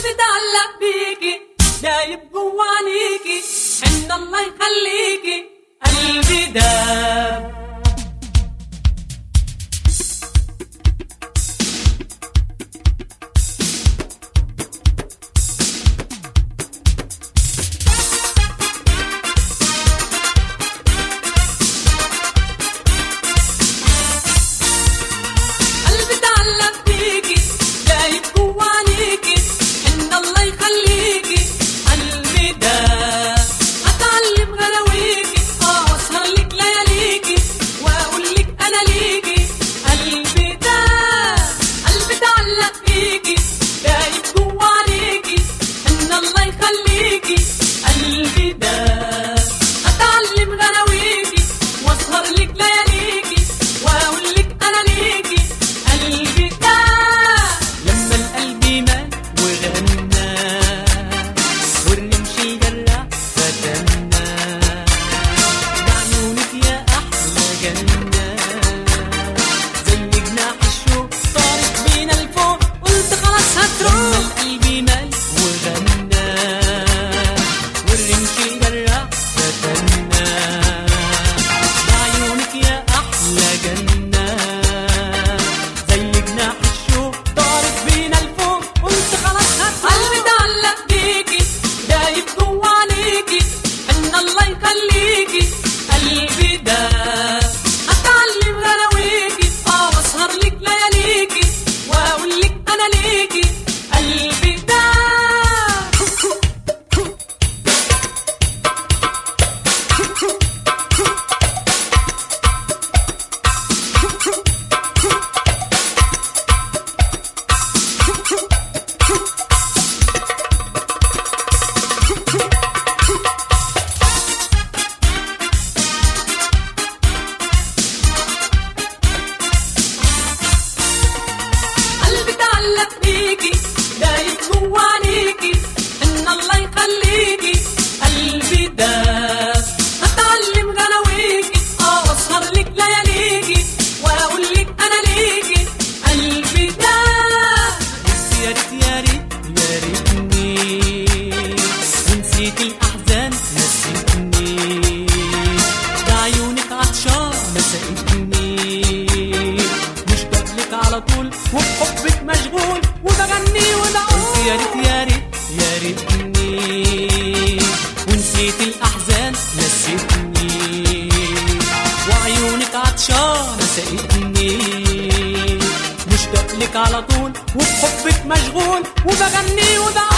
قلبي تعلق بيكي دايب جوا عينيكي حن الله يخليكي قلبي داب قلبي تعلق بيكي دايب جوا عينيكي حن الله يخليكي قلبي داب هتعلم غلاويكي اه واسهر لك لياليكي واقول لك انا ليكي قلبي داب قلبي تعلق بيكي دايب جوا عينيكي حن الله يخليكي قلبي داب هتعلم غلاويكي واسهر لك لياليكي واقول لك انا ليكي قلبي داب لما القلب مات وغنى والرمش جرح فتنا بعيونك يا احلى جنه زي جناح الشوق طارت بينا لفوق قلت خلاص هتروح القلب مال وغنى والرمش جرح فتنا بعيونك يا احلى جنه زي جناح الشوق طارت بينا لفوق قلت خلاص هتروح قلبي تعلق بيكي دايب جوا عليكي ان الله يخليكي قلبي ده هتعلم غلاويكي اه واسهر لك لياليكي واقول لك انا ليكي قلبي ده قلبي تعلق بيكي دايب جوا عينيكي ان الله يخليكي قلبي داب هتعلم غلاويكي اه واسهر لك لياليكي واقول لك انا ليكي قلبي داب بس يا ريت يا ريت يا ريتني ونسيت الاحزان نسيتني ده عيونك عطشان مسقتني مشتاق لك على طول وبحبك مشغول وبغني وبقول يا ريت يا ريت يا ريتني ونسيت الاحزان نسيتني وعيونك عطشان سقتني مشتاق لك على طول وبحبك مشغول وبغني وبقول